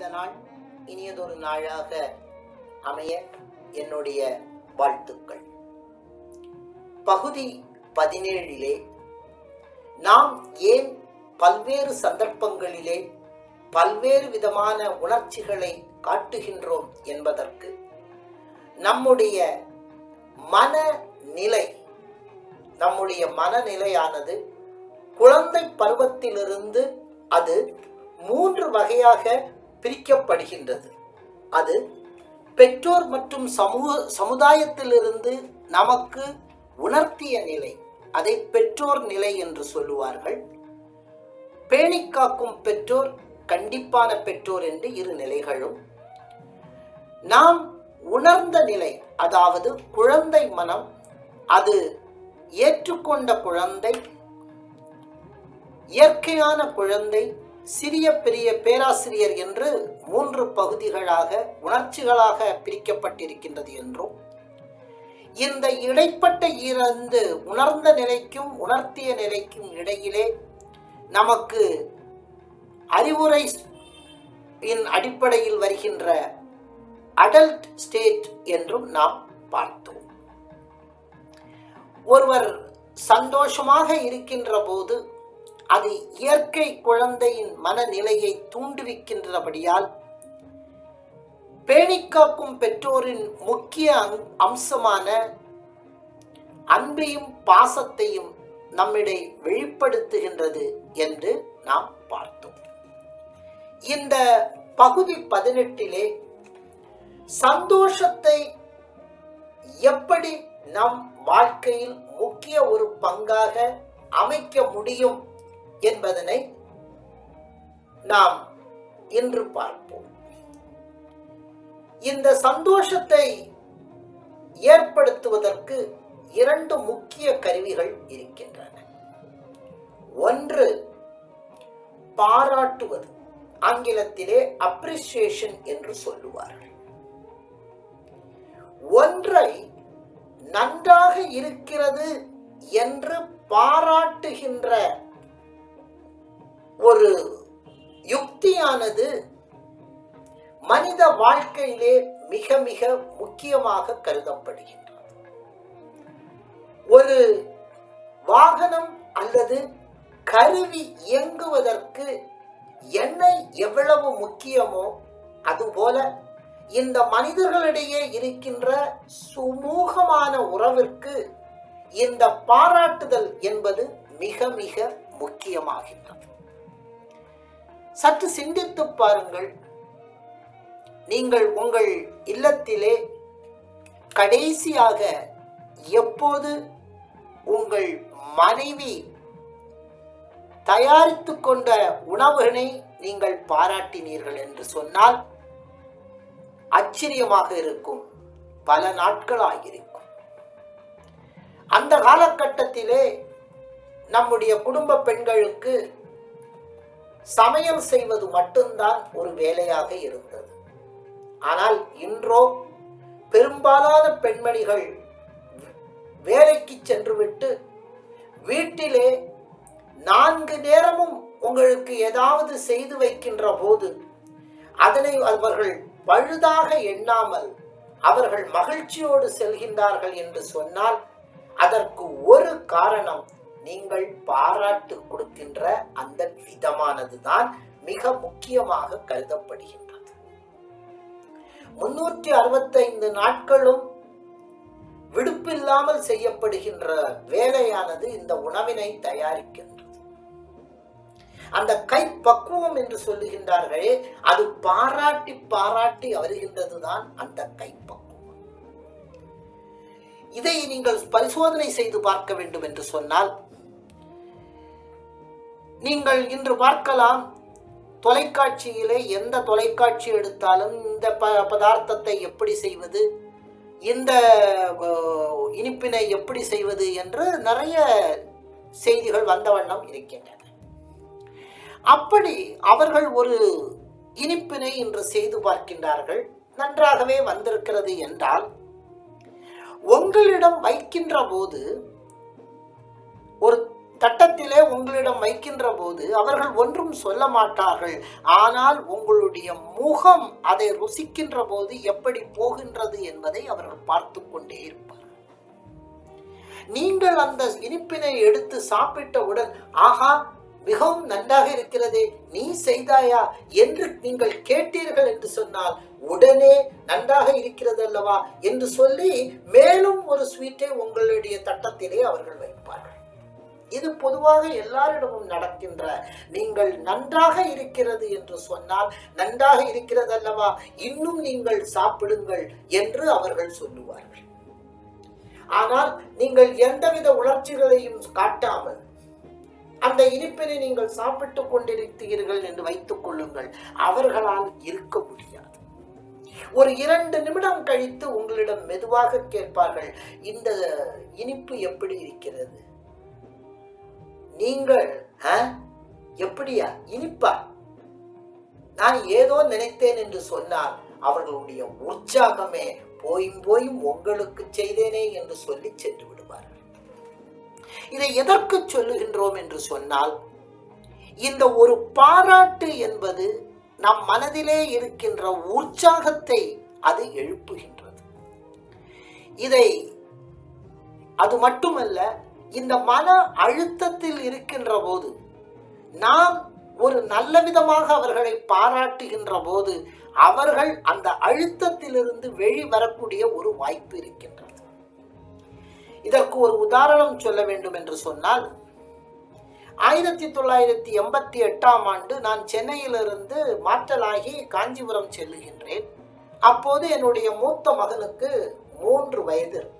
இந்த நாள் இனியதொரு நாளாக அமைய என்னுடைய வாழ்த்துக்கள் பகுதி பதினேழிலே நாம் ஏன் பல்வேறு சந்தர்ப்பங்களிலே பல்வேறு விதமான உணர்ச்சிகளை காட்டுகின்றோம் என்பதற்கு நம்முடைய மனநிலை நம்முடைய மனநிலையானது குழந்தை பருவத்திலிருந்து அது மூன்று வகையாக பிரிக்கப்படுகின்றது அது பெற்றோர் மற்றும் சமூக சமுதாயத்திலிருந்து நமக்கு உணர்த்திய நிலை அதை பெற்றோர் நிலை என்று சொல்லுவார்கள் பேணி காக்கும் பெற்றோர் கண்டிப்பான பெற்றோர் என்று இரு நிலைகளும் நாம் உணர்ந்த நிலை அதாவது குழந்தை மனம் அது ஏற்றுக்கொண்ட குழந்தை இயற்கையான குழந்தை சிறிய பெரிய பேராசிரியர் என்று மூன்று பகுதிகளாக உணர்ச்சிகளாக பிரிக்கப்பட்டிருக்கின்றது என்றும் இந்த இடைப்பட்ட இரண்டு உணர்ந்த நிலைக்கும் உணர்த்திய நிலைக்கும் இடையிலே நமக்கு அறிவுரை இன் அடிப்படையில் வருகின்ற அடல்ட் ஸ்டேட் என்றும் நாம் பார்த்தோம் ஒருவர் சந்தோஷமாக இருக்கின்ற போது அது இயற்கை குழந்தையின் மனநிலையை தூண்டுவிக்கின்றபடியால் பேணிக்காக்கும் பெற்றோரின் முக்கிய அம்சமான அன்பையும் பாசத்தையும் நம்மிடை வெளிப்படுத்துகின்றது என்று நாம் பார்த்தோம் இந்த பகுதி பதினெட்டிலே சந்தோஷத்தை எப்படி நம் வாழ்க்கையில் முக்கிய ஒரு பங்காக அமைக்க முடியும் என்பதனை நாம் இன்று பார்ப்போம் இந்த சந்தோஷத்தை ஏற்படுத்துவதற்கு இரண்டு முக்கிய கருவிகள் இருக்கின்றன ஒன்று பாராட்டுவது ஆங்கிலத்திலே அப்ரிசியேஷன் என்று சொல்லுவார்கள் ஒன்றை நன்றாக இருக்கிறது என்று பாராட்டுகின்ற ஒரு யுக்தியானது மனித வாழ்க்கையிலே மிக மிக முக்கியமாக கருதப்படுகின்றது ஒரு வாகனம் அல்லது கருவி இயங்குவதற்கு எண்ணெய் எவ்வளவு முக்கியமோ அதுபோல இந்த மனிதர்களிடையே இருக்கின்ற சுமூகமான உறவிற்கு இந்த பாராட்டுதல் என்பது மிக மிக முக்கியமாகின்றது சற்று சிந்தித்து பாருங்கள் நீங்கள் உங்கள் இல்லத்திலே கடைசியாக எப்போது உங்கள் மனைவி தயாரித்து கொண்ட உணவுகளை நீங்கள் பாராட்டினீர்கள் என்று சொன்னால் ஆச்சரியமாக இருக்கும் பல நாட்கள் ஆகியிருக்கும் அந்த காலகட்டத்திலே நம்முடைய குடும்ப பெண்களுக்கு சமையல் செய்வது மட்டும்தான் ஒரு வேலையாக இருந்தது ஆனால் இன்றோ பெரும்பாலான பெண்மணிகள் வேலைக்கு சென்றுவிட்டு வீட்டிலே நான்கு நேரமும் உங்களுக்கு ஏதாவது செய்து வைக்கின்ற போது அதனை அவர்கள் பழுதாக எண்ணாமல் அவர்கள் மகிழ்ச்சியோடு செல்கின்றார்கள் என்று சொன்னால் அதற்கு ஒரு காரணம் நீங்கள் பாராட்டு கொடுக்கின்ற அந்த விதமானதுதான் மிக முக்கியமாக கருதப்படுகின்றது முன்னூற்றி அறுபத்தைந்து நாட்களும் விடுப்பில்லாமல் செய்யப்படுகின்ற வேலையானது இந்த உணவினை தயாரிக்கின்றது அந்த கை பக்குவம் என்று சொல்லுகின்றார்களே அது பாராட்டி பாராட்டி வருகின்றதுதான் அந்த கை பக்குவம் இதை நீங்கள் பரிசோதனை செய்து பார்க்க வேண்டும் என்று சொன்னால் நீங்கள் இன்று பார்க்கலாம் தொலைக்காட்சியிலே எந்த தொலைக்காட்சி எடுத்தாலும் இந்த ப பதார்த்தத்தை எப்படி செய்வது இந்த இனிப்பினை எப்படி செய்வது என்று நிறைய செய்திகள் வந்த வண்ணம் இருக்கின்றன அப்படி அவர்கள் ஒரு இனிப்பினை இன்று செய்து பார்க்கின்றார்கள் நன்றாகவே வந்திருக்கிறது என்றால் உங்களிடம் வைக்கின்ற போது ஒரு தட்டத்திலே உங்களிடம் வைக்கின்ற போது அவர்கள் ஒன்றும் சொல்ல மாட்டார்கள் ஆனால் உங்களுடைய முகம் அதை ருசிக்கின்ற போது எப்படி போகின்றது என்பதை அவர்கள் பார்த்து கொண்டே இருப்பார்கள் நீங்கள் அந்த இனிப்பினை எடுத்து சாப்பிட்டவுடன் ஆஹா மிகவும் நன்றாக இருக்கிறதே நீ செய்தாயா என்று நீங்கள் கேட்டீர்கள் என்று சொன்னால் உடனே நன்றாக இருக்கிறது அல்லவா என்று சொல்லி மேலும் ஒரு ஸ்வீட்டை உங்களுடைய தட்டத்திலே அவர்கள் வைப்பார்கள் இது பொதுவாக எல்லாரிடமும் நடக்கின்ற நீங்கள் நன்றாக இருக்கிறது என்று சொன்னால் நன்றாக இருக்கிறது அல்லவா இன்னும் நீங்கள் சாப்பிடுங்கள் என்று அவர்கள் சொல்லுவார்கள் ஆனால் நீங்கள் எந்தவித உணர்ச்சிகளையும் காட்டாமல் அந்த இனிப்பினை நீங்கள் சாப்பிட்டுக் கொண்டிருக்கிறீர்கள் என்று வைத்துக் கொள்ளுங்கள் அவர்களால் இருக்க முடியாது ஒரு இரண்டு நிமிடம் கழித்து உங்களிடம் மெதுவாக கேட்பார்கள் இந்த இனிப்பு எப்படி இருக்கிறது நீங்கள் "ஆ? எப்படியா இனிப்பா நான் ஏதோ நினைத்தேன் என்று சொன்னால் அவர்களுடைய உற்சாகமே போயும் போயும் உங்களுக்கு செய்தேனே என்று சொல்லி சென்று விடுவார்கள் இதை எதற்கு சொல்லுகின்றோம் என்று சொன்னால் இந்த ஒரு பாராட்டு என்பது நம் மனதிலே இருக்கின்ற உற்சாகத்தை அது எழுப்புகின்றது இதை அது மட்டுமல்ல இந்த மன அழுத்தத்தில் இருக்கின்ற போது நாம் ஒரு நல்ல விதமாக அவர்களை பாராட்டுகின்ற போது அவர்கள் அந்த அழுத்தத்திலிருந்து வெளி வரக்கூடிய ஒரு வாய்ப்பு இருக்கின்றது இதற்கு ஒரு உதாரணம் சொல்ல வேண்டும் என்று சொன்னால் ஆயிரத்தி தொள்ளாயிரத்தி எண்பத்தி எட்டாம் ஆண்டு நான் சென்னையிலிருந்து மாற்றலாகி காஞ்சிபுரம் செல்லுகின்றேன் அப்போது என்னுடைய மூத்த மகனுக்கு மூன்று வயது இருக்கும்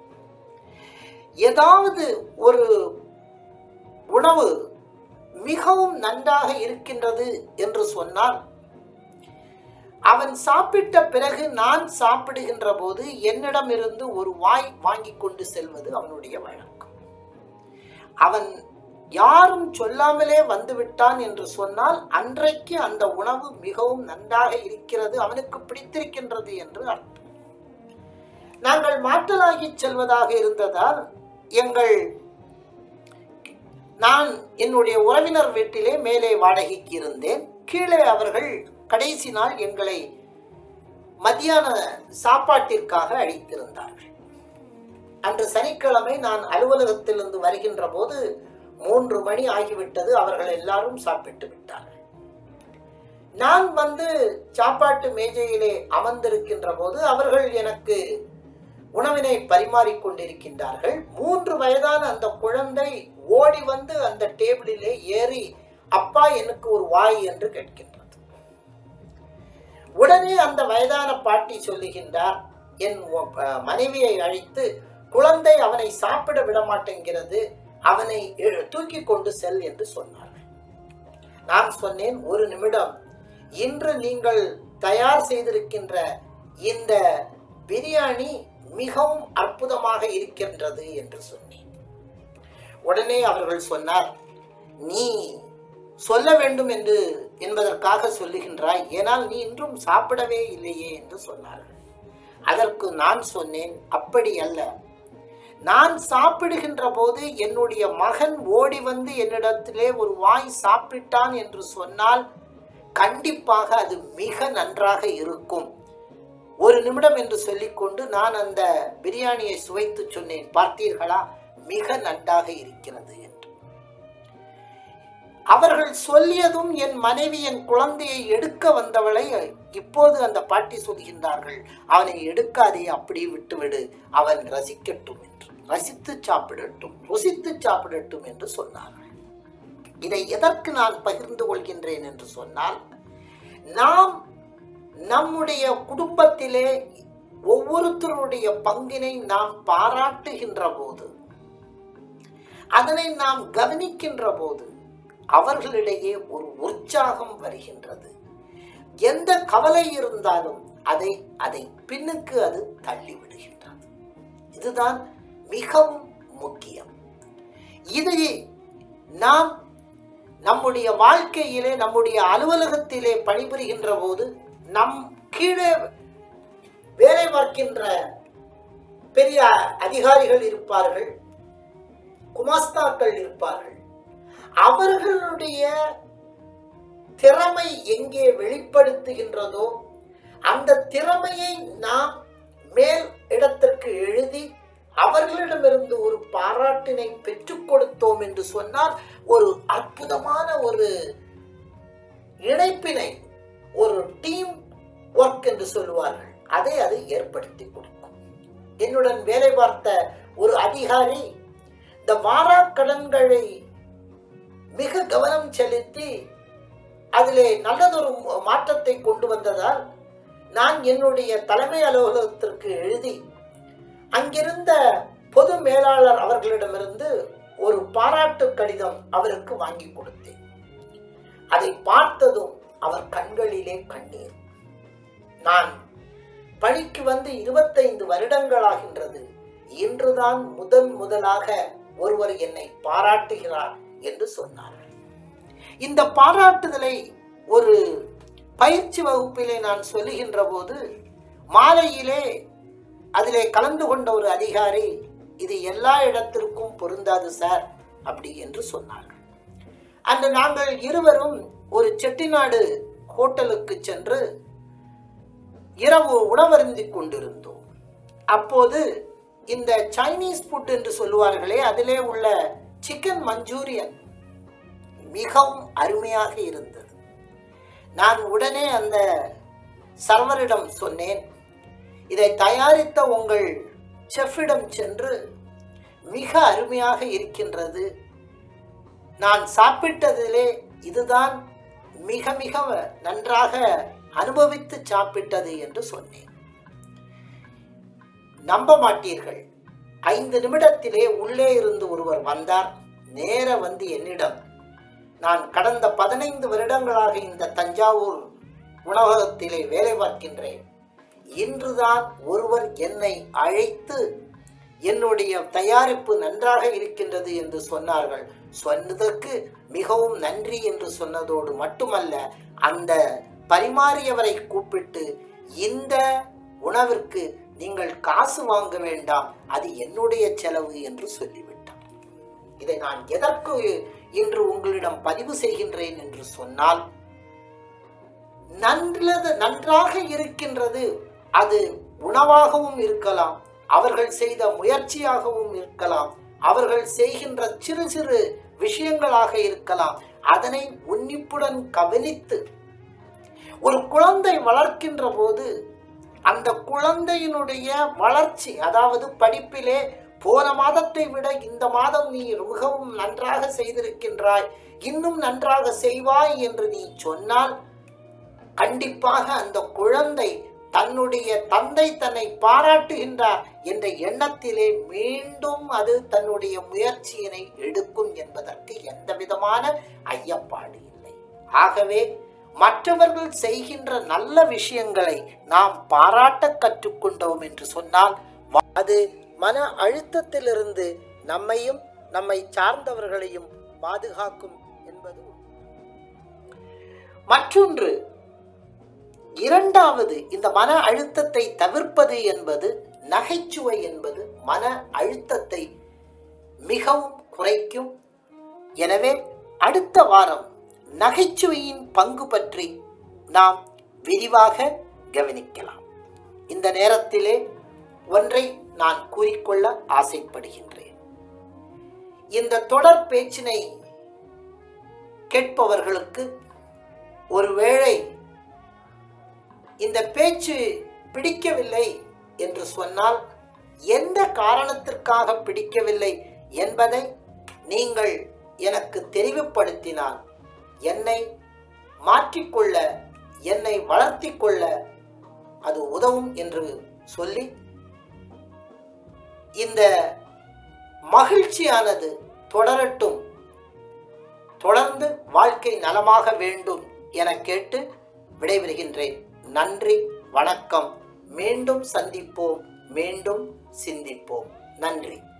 ஏதாவது ஒரு உணவு மிகவும் நன்றாக இருக்கின்றது என்று சொன்னால் அவன் சாப்பிட்ட பிறகு நான் சாப்பிடுகின்ற போது என்னிடமிருந்து ஒரு வாய் வாங்கி கொண்டு செல்வது அவனுடைய வழக்கம் அவன் யாரும் சொல்லாமலே வந்துவிட்டான் என்று சொன்னால் அன்றைக்கு அந்த உணவு மிகவும் நன்றாக இருக்கிறது அவனுக்கு பிடித்திருக்கின்றது என்று அர்த்தம் நாங்கள் மாற்றலாகி செல்வதாக இருந்ததால் எங்கள் நான் என்னுடைய உறவினர் வீட்டிலே மேலே வாடகைக்கு இருந்தேன் கீழே அவர்கள் கடைசி நாள் எங்களை மத்தியான சாப்பாட்டிற்காக அழைத்திருந்தார்கள் அன்று சனிக்கிழமை நான் அலுவலகத்திலிருந்து வருகின்ற போது மூன்று மணி ஆகிவிட்டது அவர்கள் எல்லாரும் சாப்பிட்டு விட்டார்கள் நான் வந்து சாப்பாட்டு மேஜையிலே அமர்ந்திருக்கின்ற போது அவர்கள் எனக்கு உணவினை பரிமாறிக் கொண்டிருக்கின்றார்கள் மூன்று வயதான அந்த குழந்தை ஓடி வந்து அந்த டேபிளிலே ஏறி அப்பா எனக்கு ஒரு வாய் என்று கேட்கின்றது உடனே அந்த வயதான பாட்டி சொல்லுகின்றார் என் அஹ், மனைவியை அழைத்து குழந்தை அவனை சாப்பிட விட மாட்டேங்கிறது அவனை எ- தூக்கி கொண்டு செல் என்று சொன்னார்கள் நான் சொன்னேன் ஒரு நிமிடம் இன்று நீங்கள் தயார் செய்திருக்கின்ற இந்த பிரியாணி மிகவும் அற்புதமாக இருக்கின்றது என்று சொன்னேன் உடனே அவர்கள் சொன்னார் நீ சொல்ல வேண்டும் என்று என்பதற்காக சொல்லுகின்றாய் ஏனால் நீ இன்றும் சாப்பிடவே இல்லையே என்று சொன்னார்கள் அதற்கு நான் சொன்னேன் அப்படி அல்ல நான் சாப்பிடுகின்ற போது என்னுடைய மகன் ஓடி வந்து என்னிடத்திலே ஒரு வாய் சாப்பிட்டான் என்று சொன்னால் கண்டிப்பாக அது மிக நன்றாக இருக்கும் ஒரு நிமிடம் என்று சொல்லிக்கொண்டு நான் அந்த பிரியாணியை சுவைத்து சொன்னேன் பார்த்தீர்களா மிக நன்றாக இருக்கிறது என்று அவர்கள் சொல்லியதும் என் மனைவி என் குழந்தையை எடுக்க வந்தவளை இப்போது அந்த பாட்டி சொல்கின்றார்கள் அவனை எடுக்காதே அப்படியே விட்டுவிடு அவன் ரசிக்கட்டும் என்று ரசித்து சாப்பிடட்டும் ருசித்து சாப்பிடட்டும் என்று சொன்னார்கள் இதை எதற்கு நான் பகிர்ந்து கொள்கின்றேன் என்று சொன்னால் நாம் நம்முடைய குடும்பத்திலே ஒவ்வொருத்தருடைய பங்கினை நாம் பாராட்டுகின்ற போது அதனை நாம் கவனிக்கின்ற போது அவர்களிடையே ஒரு உற்சாகம் வருகின்றது எந்த கவலை இருந்தாலும் அதை அதை பின்னுக்கு அது தள்ளி விடுகின்றது இதுதான் மிகவும் முக்கியம் இதை நாம் நம்முடைய வாழ்க்கையிலே நம்முடைய அலுவலகத்திலே பணிபுரிகின்ற போது நம் கீழே வேலை பார்க்கின்ற பெரிய அதிகாரிகள் இருப்பார்கள் குமாஸ்தாக்கள் இருப்பார்கள் அவர்களுடைய திறமை எங்கே வெளிப்படுத்துகின்றதோ அந்த திறமையை நாம் மேல் இடத்திற்கு எழுதி அவர்களிடமிருந்து ஒரு பாராட்டினை பெற்றுக் கொடுத்தோம் என்று சொன்னால் ஒரு அற்புதமான ஒரு இணைப்பினை ஒரு டீம் ஒர்க் என்று சொல்லுவார்கள் அதை அது ஏற்படுத்தி கொடுக்கும் என்னுடன் வேலை பார்த்த ஒரு அதிகாரி இந்த வாராக்கடன்களை மிக கவனம் செலுத்தி அதிலே நல்லதொரு மாற்றத்தை கொண்டு வந்ததால் நான் என்னுடைய தலைமை அலுவலகத்திற்கு எழுதி அங்கிருந்த பொது மேலாளர் அவர்களிடமிருந்து ஒரு பாராட்டு கடிதம் அவருக்கு வாங்கி கொடுத்தேன் அதை பார்த்ததும் அவர் கண்களிலே கண்ணீர் நான் பணிக்கு வந்து இருபத்தைந்து வருடங்களாகின்றது இன்றுதான் முதன் முதலாக ஒருவர் என்னை பாராட்டுகிறார் என்று சொன்னார்கள் இந்த பாராட்டுதலை ஒரு பயிற்சி வகுப்பிலே நான் சொல்லுகின்ற போது மாலையிலே அதிலே கலந்து கொண்ட ஒரு அதிகாரி இது எல்லா இடத்திற்கும் பொருந்தாது சார் அப்படி என்று சொன்னார்கள் அன்று நாங்கள் இருவரும் ஒரு செட்டிநாடு ஹோட்டலுக்கு சென்று இரவு உணவருந்திக் கொண்டிருந்தோம் அப்போது இந்த சைனீஸ் ஃபுட் என்று சொல்லுவார்களே அதிலே உள்ள சிக்கன் மஞ்சூரியன் மிகவும் அருமையாக இருந்தது நான் உடனே அந்த சர்வரிடம் சொன்னேன் இதை தயாரித்த உங்கள் செஃப்பிடம் சென்று மிக அருமையாக இருக்கின்றது நான் சாப்பிட்டதிலே இதுதான் மிக மிக நன்றாக அனுபவித்து சாப்பிட்டது என்று சொன்னேன் நம்ப மாட்டீர்கள் ஐந்து நிமிடத்திலே உள்ளே இருந்து ஒருவர் வந்தார் நேர வந்து என்னிடம் நான் கடந்த பதினைந்து வருடங்களாக இந்த தஞ்சாவூர் உணவகத்திலே வேலை பார்க்கின்றேன் இன்றுதான் ஒருவர் என்னை அழைத்து என்னுடைய தயாரிப்பு நன்றாக இருக்கின்றது என்று சொன்னார்கள் சொன்னதற்கு மிகவும் நன்றி என்று சொன்னதோடு மட்டுமல்ல அந்த பரிமாறியவரை கூப்பிட்டு இந்த உணவிற்கு நீங்கள் காசு வாங்க வேண்டாம் அது என்னுடைய செலவு என்று சொல்லிவிட்டார் இதை நான் எதற்கு இன்று உங்களிடம் பதிவு செய்கின்றேன் என்று சொன்னால் நல்லது நன்றாக இருக்கின்றது அது உணவாகவும் இருக்கலாம் அவர்கள் செய்த முயற்சியாகவும் இருக்கலாம் அவர்கள் செய்கின்ற சிறு சிறு விஷயங்களாக இருக்கலாம் அதனை உன்னிப்புடன் கவனித்து ஒரு குழந்தை வளர்க்கின்ற போது அந்த குழந்தையினுடைய வளர்ச்சி அதாவது படிப்பிலே போன மாதத்தை விட இந்த மாதம் நீ மிகவும் நன்றாக செய்திருக்கின்றாய் இன்னும் நன்றாக செய்வாய் என்று நீ சொன்னால் கண்டிப்பாக அந்த குழந்ை தன்னுடைய தந்தை தன்னை பாராட்டுகின்றார் என்ற எண்ணத்திலே மீண்டும் அது தன்னுடைய முயற்சியினை எடுக்கும் என்பதற்கு எந்த விதமான ஐயப்பாடு இல்லை ஆகவே மற்றவர்கள் செய்கின்ற நல்ல விஷயங்களை நாம் பாராட்ட கற்றுக்கொண்டோம் என்று சொன்னால் அது மன அழுத்தத்திலிருந்து நம்மையும் நம்மை சார்ந்தவர்களையும் பாதுகாக்கும் என்பது மற்றொன்று இரண்டாவது இந்த மன அழுத்தத்தை தவிர்ப்பது என்பது நகைச்சுவை என்பது மன அழுத்தத்தை மிகவும் குறைக்கும் எனவே அடுத்த வாரம் நகைச்சுவையின் பங்கு பற்றி நாம் விரிவாக கவனிக்கலாம் இந்த நேரத்திலே ஒன்றை நான் கூறிக்கொள்ள ஆசைப்படுகின்றேன் இந்த தொடர் பேச்சினை கேட்பவர்களுக்கு ஒருவேளை இந்த பேச்சு பிடிக்கவில்லை என்று சொன்னால் எந்த காரணத்திற்காக பிடிக்கவில்லை என்பதை நீங்கள் எனக்கு தெரிவுபடுத்தினால் என்னை மாற்றிக்கொள்ள என்னை வளர்த்தி கொள்ள அது உதவும் என்று சொல்லி இந்த மகிழ்ச்சியானது தொடரட்டும் தொடர்ந்து வாழ்க்கை நலமாக வேண்டும் என கேட்டு விடைபெறுகின்றேன் நன்றி வணக்கம் மீண்டும் சந்திப்போம் மீண்டும் சிந்திப்போம் நன்றி